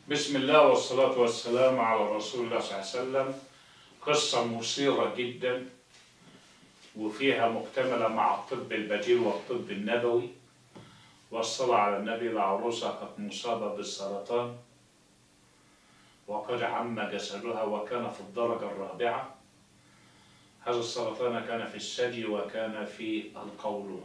بسم الله والصلاة والسلام على رسول الله صلى الله عليه وسلم قصة مثيرة جدا وفيها مكتملة مع الطب البديل والطب النبوي والصلاة على النبي العروسة قد مصابة بالسرطان وقد عم جسدها وكان في الدرجة الرابعة هذا السرطان كان في الثدي وكان في القولون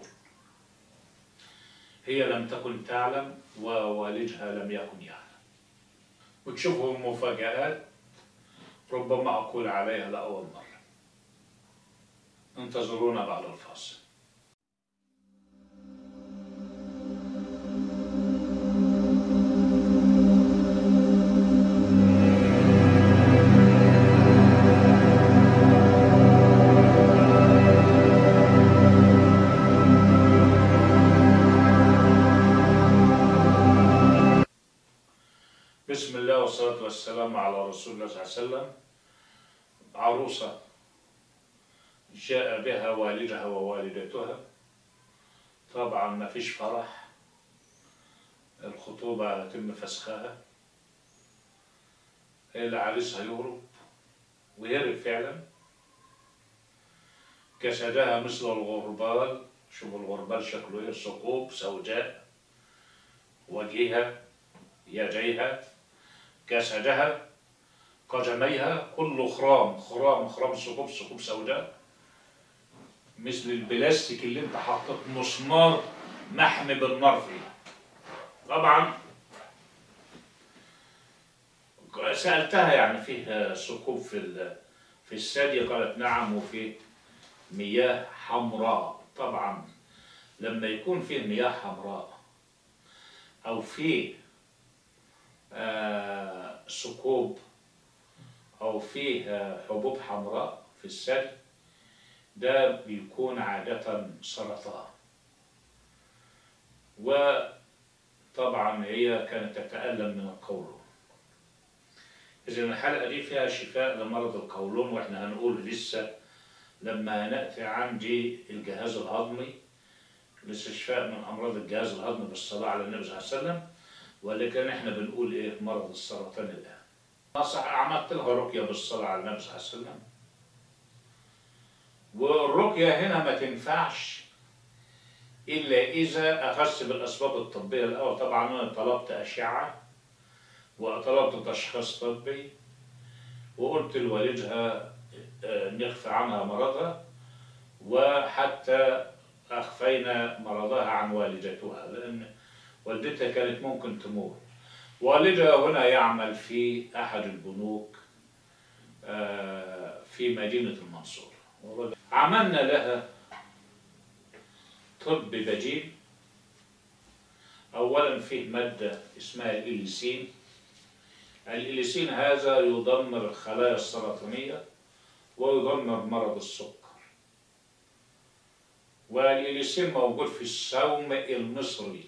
هي لم تكن تعلم ووالدها لم يكن يعلم وتشوفوا مفاجآت ربما أقول عليها لأول مرة انتظرونا بعد الفاصل بسم الله والصلاة والسلام على رسول الله صلى الله عليه وسلم عروسة جاء بها والدها ووالدتها طبعا ما فيش فرح الخطوبة يتم فسخها العريس هيهرب ويهرب فعلا جسدها مثل الغربال شوفوا الغربال شكله ايه ثقوب سوداء وجهها يديها جسدها قدميها كله خرام خرام خرام ثقوب ثقوب سوداء مثل البلاستيك اللي انت حطيت مسمار محمي بالنار فيه طبعا سألتها يعني فيه ثقوب في ال- في الثدي قالت نعم وفيه مياه حمراء طبعا لما يكون فيه مياه حمراء أو فيه آه، ثقوب أو فيه آه، حبوب حمراء في الثدي ده بيكون عادة سرطان وطبعا هي كانت تتألم من القولون إذا الحلقة دي فيها شفاء لمرض القولون وإحنا هنقول لسه لما نأتي عندي الجهاز الهضمي الاستشفاء من أمراض الجهاز الهضمي بالصلاة على النبي صلى الله عليه وسلم ولكن إحنا بنقول إيه مرض السرطان الآن نصح عملت لها رقية بالصلاة على النبي صلى الله عليه وسلم والرقية هنا ما تنفعش إلا إذا أخذت بالأسباب الطبية الأول طبعا أنا طلبت أشعة وطلبت تشخيص طبي وقلت لوالدها آه، نخفي عنها مرضها وحتى أخفينا مرضها عن والدتها لأن والدتها كانت ممكن تموت والدها هنا يعمل في أحد البنوك آه، في مدينة المنصورة عملنا لها طب بديل أولا فيه مادة اسمها الإليسين الإليسين هذا يدمر الخلايا السرطانية ويدمر مرض السكر والإليسين موجود في السوم المصري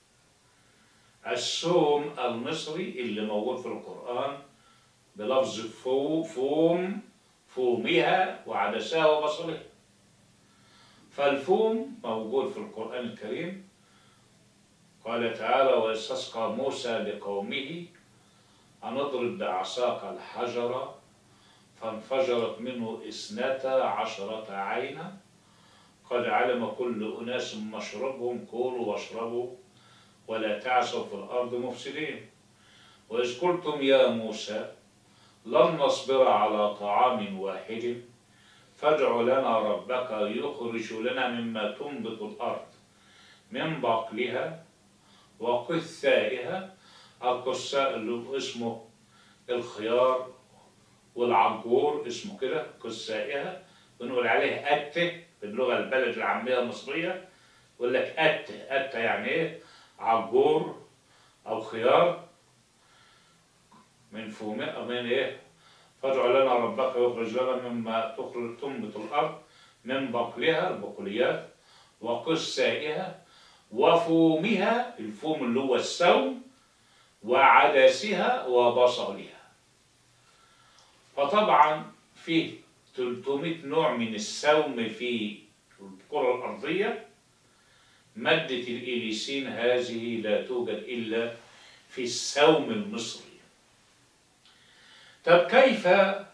السوم المصري اللي موجود في القرآن بلفظ فو فوم فومها وعدسها وبصلها فالفوم موجود في القرآن الكريم قال تعالى واستسقى موسى لقومه أن اضرب بعصاك الحجر فانفجرت منه اثنتا عشرة عينا قد علم كل أناس مشربهم كلوا واشربوا ولا تعثوا في الأرض مفسدين وإذ قلتم يا موسى لن نصبر على طعام واحد فادع لنا ربك يخرج لنا مما تنبت الأرض من بقلها وقثائها القثاء اللي هو اسمه الخيار والعجور اسمه كده قثائها بنقول عليه أتة باللغة البلد العامية المصرية يقول لك أتة أتة يعني إيه عجور أو خيار من فوم من إيه فادع لنا ربك يخرج لنا مما تخرج تنبت الأرض من بقلها البقوليات وقثائها وفومها الفوم اللي هو السوم وعدسها وبصلها فطبعا فيه 300 نوع من السوم في الكرة الأرضية مادة الإليسين هذه لا توجد إلا في السوم المصري طب كيف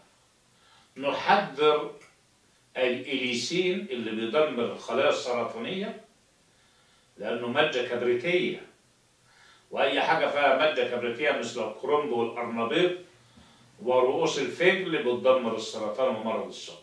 نحذر الإليسين اللي بيدمر الخلايا السرطانية لأنه مادة كبريتية وأي حاجة فيها مادة كبريتية مثل الكرنب والأرنبيط ورؤوس الفجل بتدمر السرطان ومرض السكر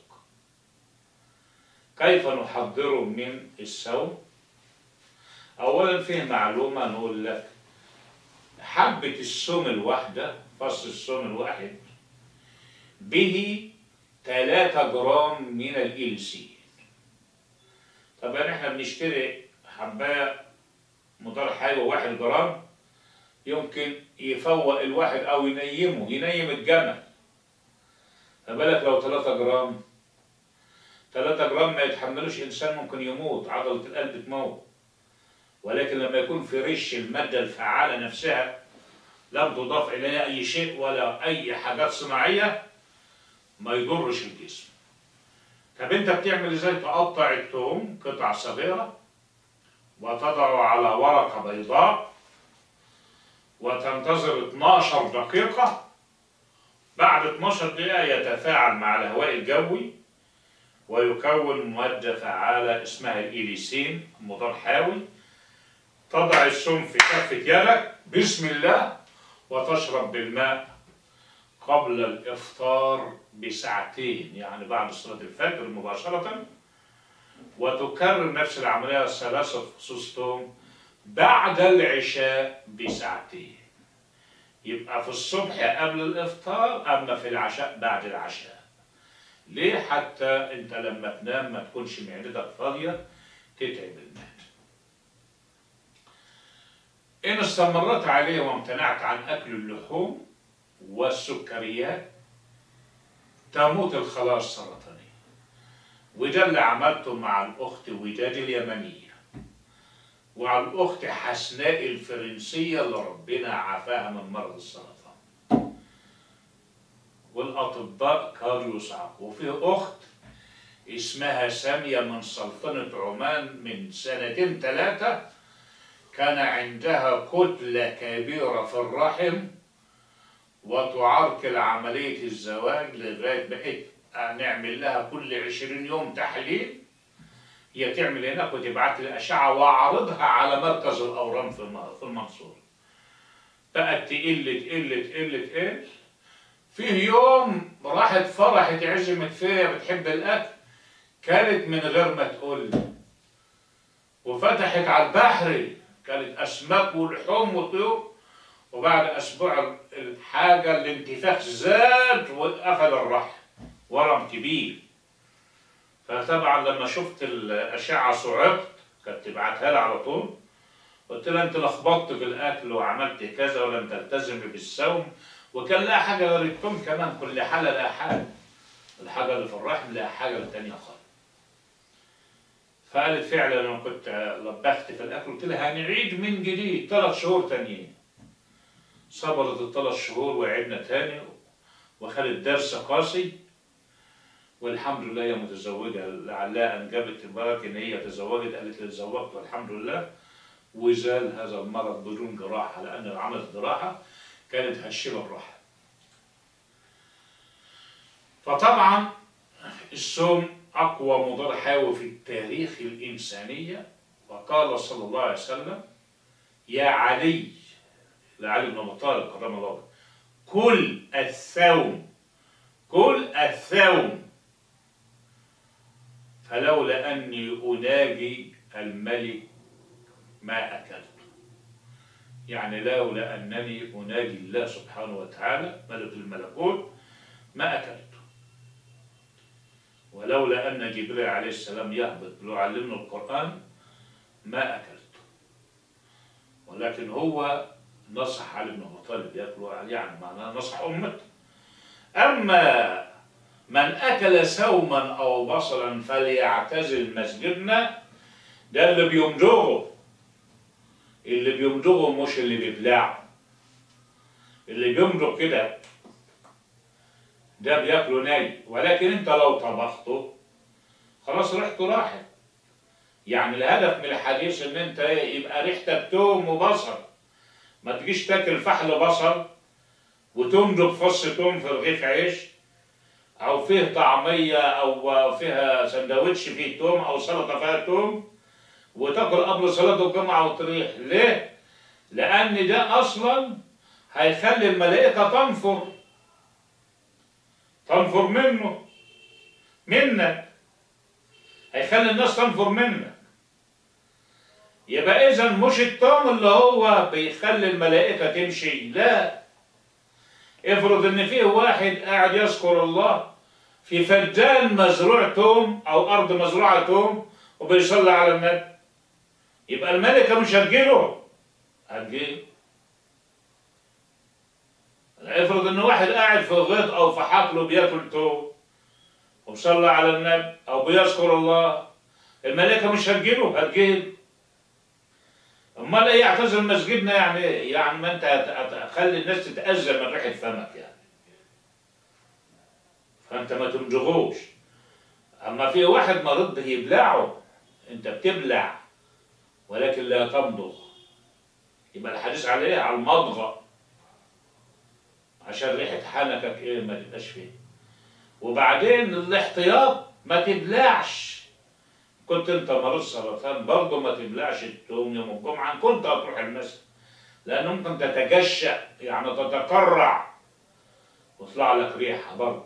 كيف نحذره من السوم أولا فيه معلومة نقول لك حبة السوم الواحدة فص السوم الواحد به 3 جرام من الإلسين طبعا احنا بنشتري حباية مضار حيوي واحد جرام يمكن يفوق الواحد او ينيمه ينيم الجمل فبالك لو 3 جرام 3 جرام ما يتحملوش انسان ممكن يموت عضلة القلب تموت ولكن لما يكون في رش المادة الفعالة نفسها لم تضاف إليها أي شيء ولا أي حاجات صناعية ما يضرش الجسم طب انت بتعمل ازاي تقطع الثوم قطع صغيرة وتضعه على ورقة بيضاء وتنتظر 12 دقيقة بعد 12 دقيقة يتفاعل مع الهواء الجوي ويكون مادة فعالة اسمها الإيليسين مضاد حيوي تضع السم في كفة يدك بسم الله وتشرب بالماء قبل الإفطار بساعتين يعني بعد صلاة الفجر مباشرة وتكرر نفس العملية ثلاثة فصوص توم بعد العشاء بساعتين يبقى في الصبح قبل الإفطار أما في العشاء بعد العشاء ليه حتى أنت لما تنام ما تكونش معدتك فاضية تتعب المعدة إن استمرت عليه وامتنعت عن أكل اللحوم والسكريات تموت الخلايا السرطانية وده اللي عملته مع الأخت وداد اليمنية ومع الأخت حسناء الفرنسية اللي ربنا عافاها من مرض السرطان والأطباء كانوا يصعقوا وفي أخت اسمها سامية من سلطنة عمان من سنتين ثلاثة كان عندها كتلة كبيرة في الرحم وتعرقل عملية الزواج لغاية بحيث نعمل لها كل عشرين يوم تحليل هي تعمل هناك وتبعت لي أشعة وأعرضها على مركز الأورام في في المنصورة بقت تقل تقل تقل تقل فيه يوم راحت فرحت عزمت فيا بتحب الأكل كانت من غير ما تقول لي وفتحت على البحري كانت أسماك ولحوم وطيور وبعد أسبوع الحاجة الانتفاخ زاد وقفل الرحم ورم كبير فطبعا لما شفت الأشعة صعقت كانت تبعتها لي على طول قلت لها أنت لخبطت في الأكل وعملت كذا ولم تلتزمي بالصوم وكان لها حاجة غير التوم كمان كل حالة لها حاجة الحاجة اللي في الرحم لها حاجة التانية خالص فقالت فعلا انا كنت لبخت في الاكل قلت لها هنعيد من جديد ثلاث شهور تانيين صبرت الثلاث شهور وعدنا تاني وخدت درس قاسي والحمد لله هي متزوجة لعلها أنجبت البركة إن هي تزوجت قالت لي تزوجت والحمد لله وزال هذا المرض بدون جراحة لأن لو عملت جراحة كانت هشمة الرحم فطبعا السم أقوى مضاد حيوي في التاريخ الإنسانية وقال صلى الله عليه وسلم يا علي لعلي بن أبي طالب كرم الله وجهه كل الثوم كل الثوم فلولا أني أناجي الملك ما أكلت يعني لولا أنني أناجي الله سبحانه وتعالى ملك الملكوت ما أكلت ولولا أن جبريل عليه السلام يهبط ليعلمنا القرآن ما أكلت ولكن هو نصح علي بن أبي طالب ياكل يعني معناه نصح أمته أما من أكل سوما أو بصلا فليعتزل مسجدنا ده اللي بيمضغه اللي بيمضغه مش اللي بيبلعه اللي بيمضغ كده ده بياكله ني ولكن انت لو طبخته خلاص ريحته راحت يعني الهدف من الحديث ان انت يبقى ريحتك توم وبصل ما تجيش تاكل فحل بصل وتمضغ فص توم في رغيف عيش او فيه طعميه او فيها سندوتش فيه توم او سلطه فيها توم وتاكل قبل صلاه الجمعه وتريح ليه لان ده اصلا هيخلي الملائكه تنفر تنفر منه منك هيخلي الناس تنفر منك يبقى اذا مش التوم اللي هو بيخلي الملائكه تمشي لا افرض ان فيه واحد قاعد يذكر الله في فدان مزروع توم او ارض مزروعه توم وبيصلي على النبي يبقى الملكه مش هتجيله هتجيله افرض ان واحد قاعد في غيط او في حقله بياكل توم وبيصلي على النبي او بيذكر الله الملائكه مش هتجيله هتجيله امال ايه يعتزل مسجدنا يعني ايه؟ يعني ما انت هت- هت- هتخلي الناس تتاذى من ريحه فمك يعني فانت ما تمضغوش اما في واحد مريض بيبلعه انت بتبلع ولكن لا تمضغ يبقى الحديث على ايه على المضغه عشان ريحه حنكك ايه ما تبقاش فيه وبعدين الاحتياط ما تبلعش كنت انت مريض سرطان برضه ما تبلعش التوم يوم الجمعه إن كنت هتروح المسجد لان ممكن تتجشأ يعني تتقرع ويطلع لك ريحه برضه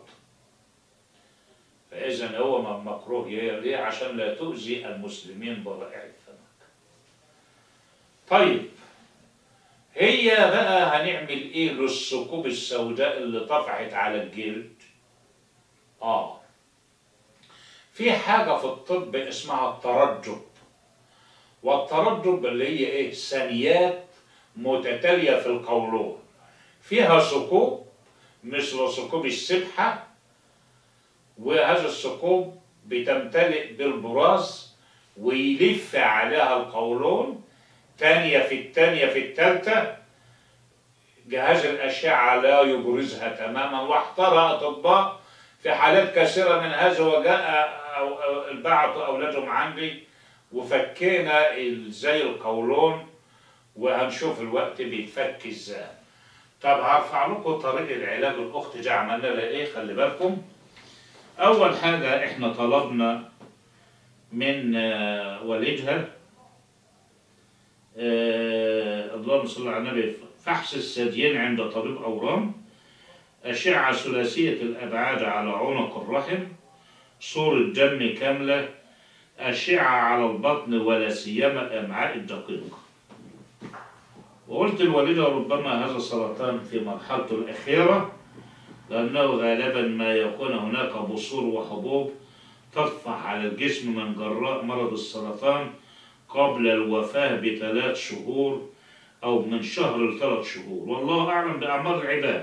فاذا هو م- مكروه ليه ليه؟ عشان لا تؤذي المسلمين برائحه فمك طيب هي بقى هنعمل ايه للثقوب السوداء اللي طفحت على الجلد اه في حاجة في الطب اسمها الترجب والترجب اللي هي ايه ثانيات متتالية في القولون فيها ثقوب مثل ثقوب السبحة وهذا الثقوب بتمتلئ بالبراز ويلف عليها القولون تانية في التانية في التالتة جهاز الأشعة لا يبرزها تماما واحترى أطباء في حالات كثيرة من هذا وجاء أو- أو- بعض أولادهم عندي وفكينا ال- زي القولون وهنشوف الوقت بيتفك ازاي طب هرفع لكم طريق العلاج الأخت دي عملنا لها إيه خلي بالكم أول حاجة إحنا طلبنا من آه، والدها آه، اللهم صل على النبي فحص الثديين عند طبيب أورام أشعة ثلاثية الأبعاد على عنق الرحم صورة دم كاملة أشعة على البطن ولا سيما الأمعاء الدقيقة وقلت الوالدة ربما هذا سرطان في مرحلته الأخيرة لأنه غالبا ما يكون هناك بصور وحبوب تطفح على الجسم من جراء مرض السرطان قبل الوفاة بثلاث شهور أو من شهر لثلاث شهور والله أعلم بأعمار العباد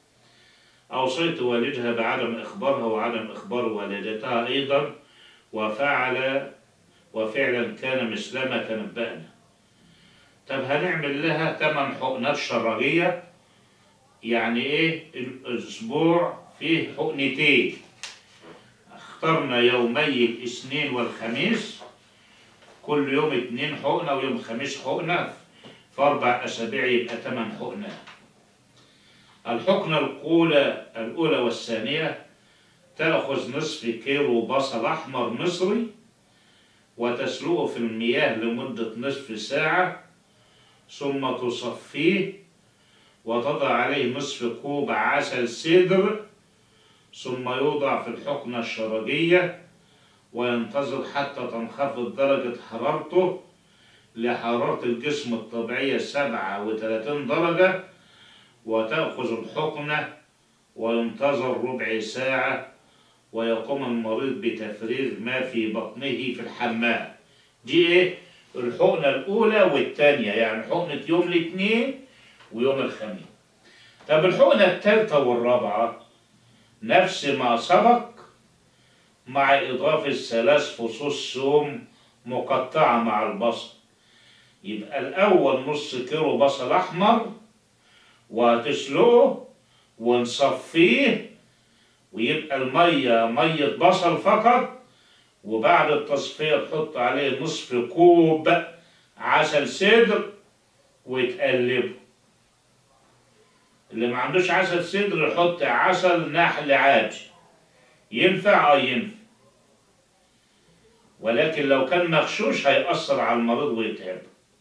أوصيت والدها بعدم إخبارها وعدم إخبار والدتها أيضا وفعل وفعلا كان مثلما تنبأنا طب هنعمل لها ثمان حقنات شرجية يعني إيه الأسبوع فيه حقنتين اخترنا يومي الاثنين والخميس كل يوم اتنين حقنة ويوم خميس حقنة في أربع أسابيع يبقى ثمان حقنات الحقنة الأولى الأولى والثانية تأخذ نصف كيلو بصل أحمر مصري وتسلقه في المياه لمدة نصف ساعة ثم تصفيه وتضع عليه نصف كوب عسل سدر ثم يوضع في الحقنة الشرجية وينتظر حتى تنخفض درجة حرارته لحرارة الجسم الطبيعية سبعة وثلاثين درجة وتأخذ الحقنة وينتظر ربع ساعة ويقوم المريض بتفريغ ما في بطنه في الحمام دي ايه الحقنة الأولى والثانية يعني حقنة يوم الاثنين ويوم الخميس طب الحقنة الثالثة والرابعة نفس ما سبق مع إضافة ثلاث فصوص ثوم مقطعة مع البصل يبقى الأول نص كيلو بصل أحمر وهتسلقه ونصفيه ويبقى المية مية بصل فقط وبعد التصفية تحط عليه نصف كوب عسل سدر وتقلبه اللي ما عندوش عسل صدر يحط عسل نحل عادي ينفع اه ينفع ولكن لو كان مغشوش هيأثر على المريض ويتعب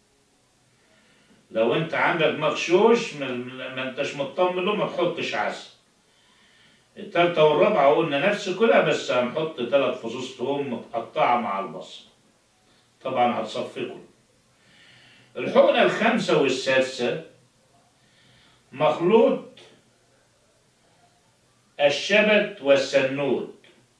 لو انت عندك مغشوش ما ما انتش مطمن له ما تحطش عسل التالتة والرابعة قلنا نفس كلها بس هنحط تلات فصوص توم متقطعة مع البصل طبعا هتصفي كله الحقنة الخامسة والسادسة مخلوط الشبت والسنود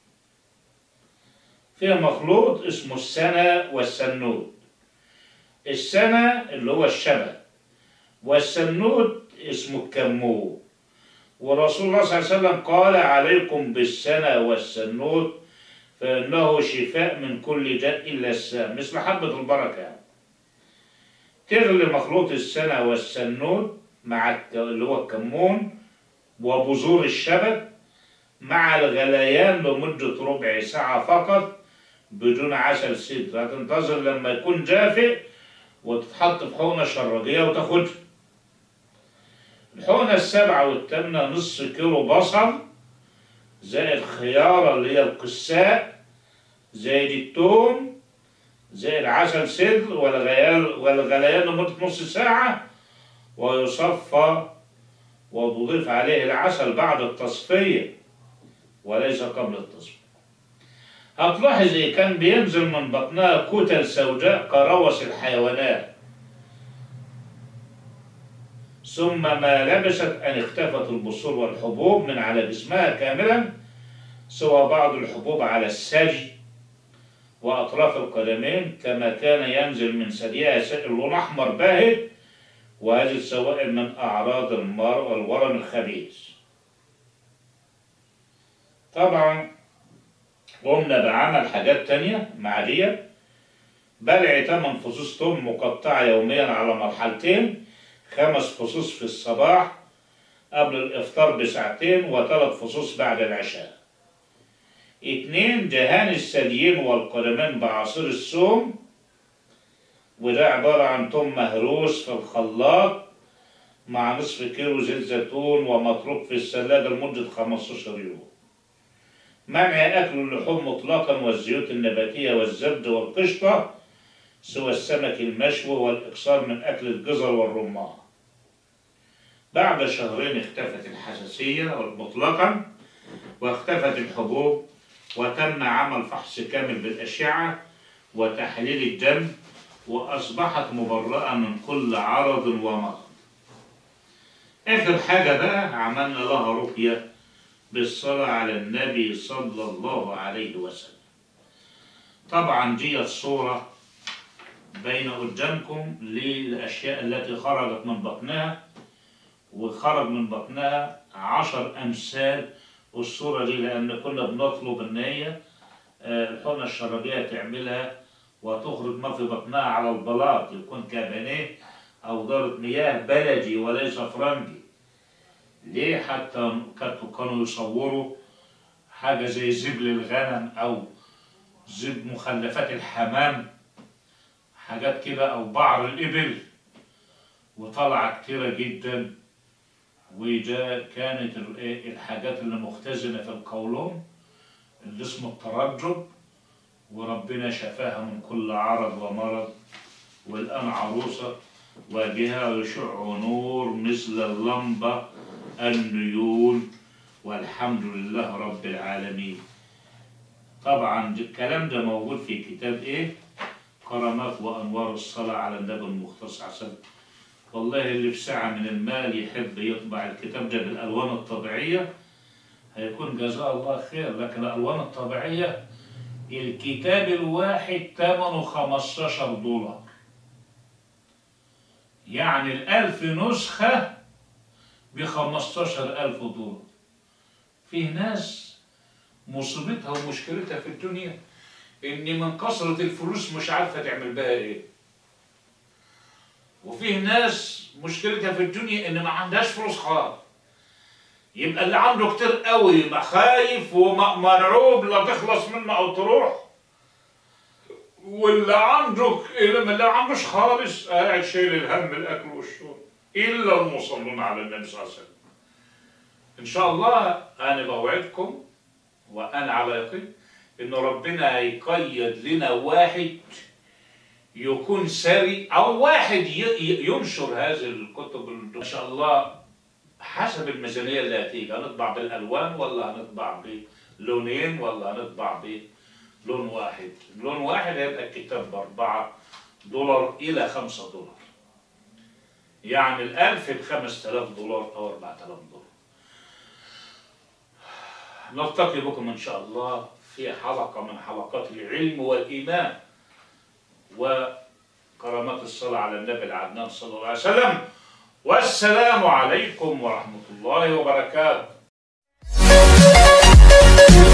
فيها مخلوط اسمه السنة والسنود السنة اللي هو الشبت والسنود اسمه الكمون ورسول الله صلى الله عليه وسلم قال عليكم بالسنة والسنود فإنه شفاء من كل داء إلا السام مثل حبة البركة يعني. تغلي مخلوط السنة والسنود مع الك- اللي هو الكمون وبذور الشبت مع الغليان لمدة ربع ساعة فقط بدون عسل صدر هتنتظر لما يكون جافئ وتتحط في حقنة شراجية وتاخدها الحقنة السابعة والثامنة نص كيلو بصل زائد خيارة اللي هي القساء زائد التوم زائد عسل صدر والغليان والغليان لمدة نص ساعة ويصفى وتضيف عليه العسل بعد التصفية وليس قبل التصفية هتلاحظ إيه كان بينزل من بطنها كتل سوداء كروس الحيوانات ثم ما لبست أن اختفت البصور والحبوب من على جسمها كاملا سوى بعض الحبوب على الثدي وأطراف القدمين كما كان ينزل من ثديها سائل لون أحمر باهت وهذه السوائل من أعراض المر والورم الخبيث طبعا قمنا بعمل حاجات تانية مع ديت بلع 8 فصوص توم مقطعة يوميا على مرحلتين خمس فصوص في الصباح قبل الإفطار بساعتين وثلاث فصوص بعد العشاء اتنين دهان الثديين والقدمين بعصير الثوم وده عبارة عن توم مهروس في الخلاط مع نصف كيلو زيت زيتون ومتروك في الثلاجة لمدة 15 يوم منع أكل اللحوم مطلقا والزيوت النباتية والزبد والقشطة سوى السمك المشوي والإكثار من أكل الجزر والرمان بعد شهرين اختفت الحساسية مطلقا واختفت الحبوب وتم عمل فحص كامل بالأشعة وتحليل الدم وأصبحت مبرأة من كل عرض ومرض آخر حاجة بقى عملنا لها رقية بالصلاة على النبي صلى الله عليه وسلم طبعا دي الصورة بين قدامكم للأشياء التي خرجت من بطنها وخرج من بطنها عشر أمثال الصورة دي لأن كنا بنطلب إن هي آه، الحقنة الشرجية تعملها وتخرج ما في بطنها على البلاط يكون كابانيه أو دارة مياه بلدي وليس فرنجي ليه حتى كانوا كانوا يصوروا حاجة زي زبل الغنم أو زب مخلفات الحمام حاجات كده أو بعر الإبل وطلع كتيرة جدا وده كانت ال- إيه الحاجات اللي مختزنة في القولون اللي اسمه الترجب وربنا شفاها من كل عرض ومرض والآن عروسة وبها يشع نور مثل اللمبة النيول والحمد لله رب العالمين طبعا الكلام ده موجود في كتاب ايه كرامات وانوار الصلاة على النبي المختص عسل والله اللي في سعة من المال يحب يطبع الكتاب ده بالالوان الطبيعية هيكون جزاه الله خير لكن الالوان الطبيعية الكتاب الواحد ثمنه 15 دولار يعني الألف نسخة بخمستاشر ألف دولار فيه ناس مصيبتها ومشكلتها في الدنيا إن من كثرة الفلوس مش عارفة تعمل بها إيه وفيه ناس مشكلتها في الدنيا إن ما عندهاش فلوس خالص يبقى اللي عنده كتير قوي يبقى خايف ومرعوب لا تخلص منه أو تروح واللي عنده اللي ما عندوش خالص قاعد شايل الهم الاكل والشرب الا المصلون على النبي صلى الله عليه وسلم ان شاء الله انا بوعدكم وانا على يقين ان ربنا هيقيد لنا واحد يكون ساري او واحد ي- ي- ينشر هذه الكتب ان شاء الله حسب الميزانيه اللي هتيجي هنطبع بالالوان ولا هنطبع بلونين ولا هنطبع بلون واحد لون واحد هيبقى الكتاب باربعة دولار الى خمسة دولار يعني الألف بخمس تلاف دولار أو أربعة تلاف دولار نلتقي بكم إن شاء الله في حلقة من حلقات العلم والإيمان وكرامات الصلاة على النبي العدنان صلى الله عليه وسلم والسلام عليكم ورحمة الله وبركاته